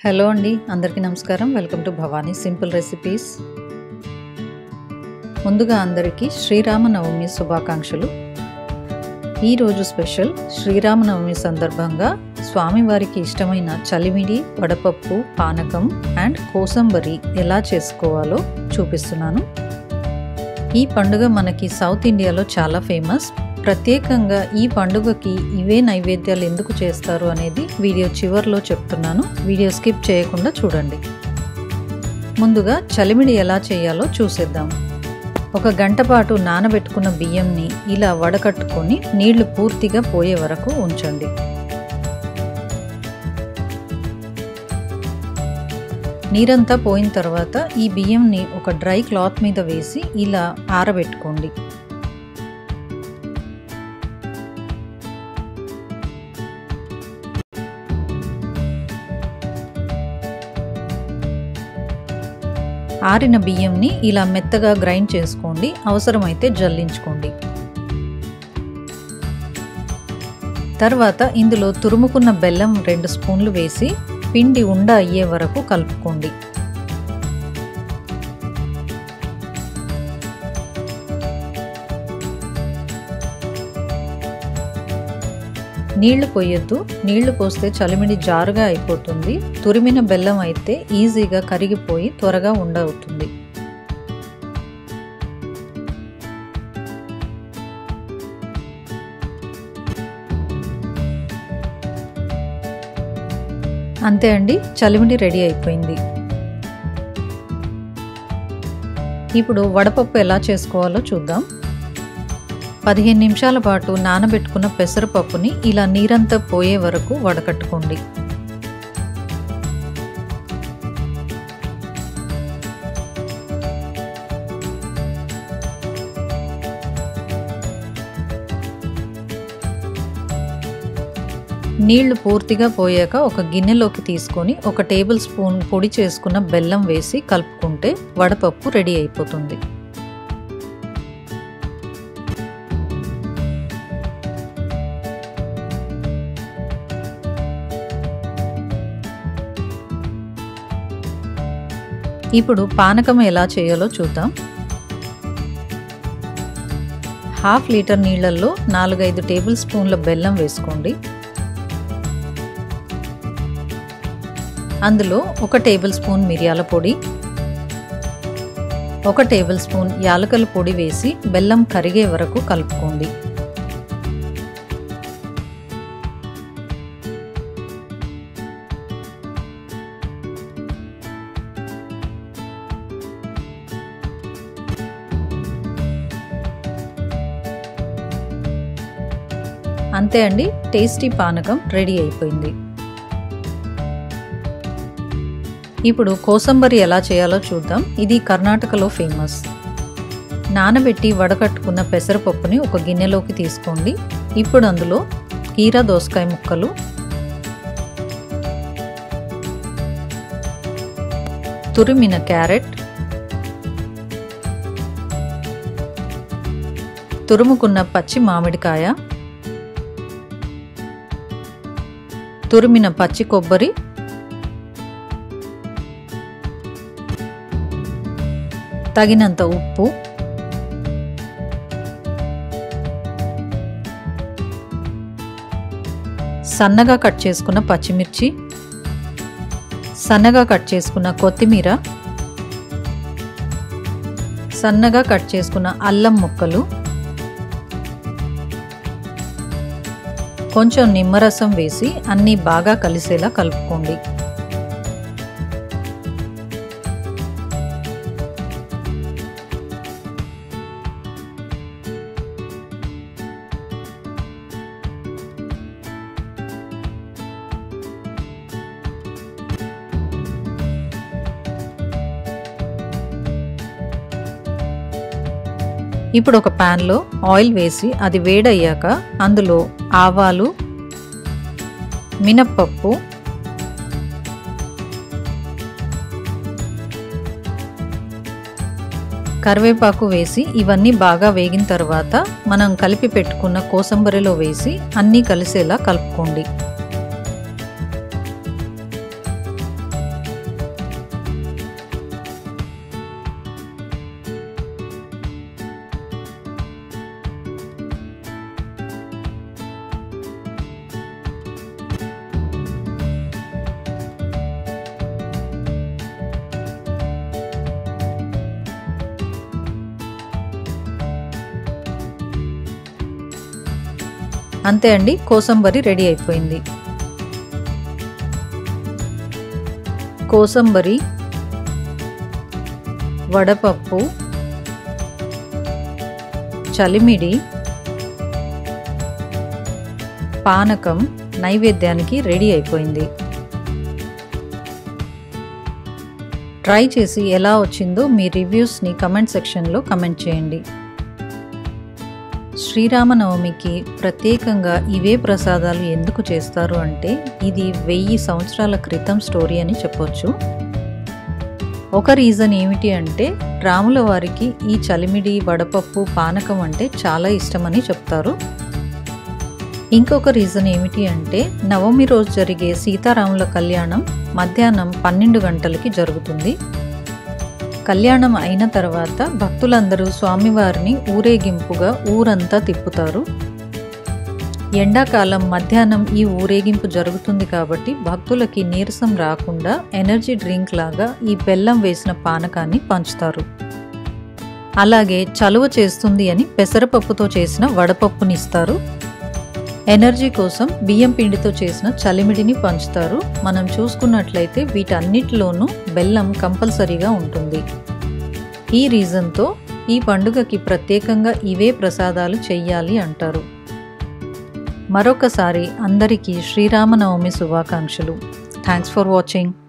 hello అండి అందరికీ నమస్కారం welcome to Bhavani simple recipes ముందుగా అందరికీ శ్రీరామనవమి శుభాకాంక్షలు ఈరోజు స్పెషల్ శ్రీరామనవమి సందర్భంగా స్వామివారికి ఇష్టమైన చలిమిడి వడపప్పు పానకం అండ్ కోసంబరి ఎలా చేసుకోవాలో చూపిస్తున్నాను ఈ పండుగ మనకి సౌత్ ఇండియాలో చాలా ఫేమస్ ప్రత్యేకంగా ఈ పండుగకి ఇవే నైవేద్యాలు ఎందుకు చేస్తారు అనేది వీడియో చివరిలో చెప్తున్నాను వీడియో స్కిప్ చేయకుండా చూడండి ముందుగా చలిమిడి ఎలా చేయాలో చూసేద్దాం ఒక గంట పాటు నానబెట్టుకున్న బియ్యంని ఇలా వడకట్టుకొని నీళ్లు పూర్తిగా పోయే వరకు ఉంచండి నీరంతా పోయిన తర్వాత ఈ బియ్యంని ఒక డ్రై క్లాత్ మీద వేసి ఇలా ఆరబెట్టుకోండి ఆరిన బియ్యంని ఇలా మెత్తగా గ్రైండ్ చేసుకోండి అవసరమైతే జల్లించుకోండి తర్వాత ఇందులో తురుముకున్న బెల్లం రెండు స్పూన్లు వేసి పిండి ఉండ అయ్యే వరకు కలుపుకోండి నీళ్లు పోయొద్దు నీళ్లు పోస్తే చలిమిడి జారుగా అయిపోతుంది తురిమిన బెల్లం అయితే ఈజీగా కరిగిపోయి త్వరగా ఉండవుతుంది అంతే అండి చలిమిడి రెడీ అయిపోయింది ఇప్పుడు వడపప్పు ఎలా చేసుకోవాలో చూద్దాం పదిహేను నిమిషాల పాటు నానబెట్టుకున్న పెసరపప్పుని ఇలా నీరంతా పోయే వరకు వడకట్టుకోండి నీళ్లు పూర్తిగా పోయాక ఒక గిన్నెలోకి తీసుకొని ఒక టేబుల్ స్పూన్ పొడి చేసుకున్న బెల్లం వేసి కలుపుకుంటే వడపప్పు రెడీ అయిపోతుంది ఇప్పుడు పానకం ఎలా చేయాలో చూద్దాం హాఫ్ లీటర్ నీళ్లలో నాలుగైదు టేబుల్ స్పూన్ల బెల్లం వేసుకోండి అందులో ఒక టేబుల్ స్పూన్ మిరియాల పొడి ఒక టేబుల్ స్పూన్ యాలకల పొడి వేసి బెల్లం కరిగే వరకు కలుపుకోండి అంతే అండి టేస్టీ పానకం రెడీ అయిపోయింది ఇప్పుడు కోసంబరి ఎలా చేయాలో చూద్దాం ఇది కర్ణాటకలో ఫేమస్ నానబెట్టి వడకట్టుకున్న పెసరపప్పుని ఒక గిన్నెలోకి తీసుకోండి ఇప్పుడు అందులో కీరా దోసకాయ ముక్కలు తురిమిన క్యారెట్ తురుముకున్న పచ్చి మామిడికాయ తురిమిన పచ్చి కొబ్బరి తగినంత ఉప్పు సన్నగా కట్ చేసుకున్న పచ్చిమిర్చి సన్నగా కట్ చేసుకున్న కొత్తిమీర సన్నగా కట్ చేసుకున్న అల్లం ముక్కలు కొంచెం నిమ్మరసం వేసి అన్నీ బాగా కలిసేలా కలుపుకోండి ఇప్పుడు ఒక ప్యాన్లో ఆయిల్ వేసి అది వేడయ్యాక అందులో ఆవాలు మినప్పప్పు కరివేపాకు వేసి ఇవన్నీ బాగా వేగిన తర్వాత మనం కలిపి పెట్టుకున్న కోసంబరిలో వేసి అన్నీ కలిసేలా కలుపుకోండి అంతే అండి కోసంబరి రెడీ అయిపోయింది కోసంబరి వడపప్పు చలిమిడి పానకం నైవేద్యానికి రెడీ అయిపోయింది ట్రై చేసి ఎలా వచ్చిందో మీ రివ్యూస్ని కమెంట్ సెక్షన్లో కమెంట్ చేయండి శ్రీరామనవమికి ప్రత్యేకంగా ఇవే ప్రసాదాలు ఎందుకు చేస్తారు అంటే ఇది వెయ్యి సంవత్సరాల క్రితం స్టోరీ అని చెప్పొచ్చు ఒక రీజన్ ఏమిటి అంటే రాముల వారికి ఈ చలిమిడి వడపప్పు పానకం అంటే చాలా ఇష్టమని చెప్తారు ఇంకొక రీజన్ ఏమిటి అంటే నవమి రోజు జరిగే సీతారాముల కళ్యాణం మధ్యాహ్నం పన్నెండు గంటలకి జరుగుతుంది కళ్యాణం అయిన తర్వాత భక్తులందరూ స్వామివారిని ఊరేగింపుగా ఊరంతా తిప్పుతారు ఎండాకాలం మధ్యాహ్నం ఈ ఊరేగింపు జరుగుతుంది కాబట్టి భక్తులకి నీరసం రాకుండా ఎనర్జీ డ్రింక్ లాగా ఈ బెల్లం వేసిన పానకాన్ని పంచుతారు అలాగే చలువ చేస్తుంది అని పెసరపప్పుతో చేసిన వడపప్పునిస్తారు ఎనర్జీ కోసం బియ్యం పిండితో చేసిన చలిమిడిని పంచుతారు మనం చూసుకున్నట్లయితే వీటన్నిటిలోనూ బెల్లం కంపల్సరీగా ఉంటుంది ఈ రీజన్తో ఈ పండుగకి ప్రత్యేకంగా ఇవే ప్రసాదాలు చెయ్యాలి అంటారు మరొకసారి అందరికీ శ్రీరామనవమి శుభాకాంక్షలు థ్యాంక్స్ ఫర్ వాచింగ్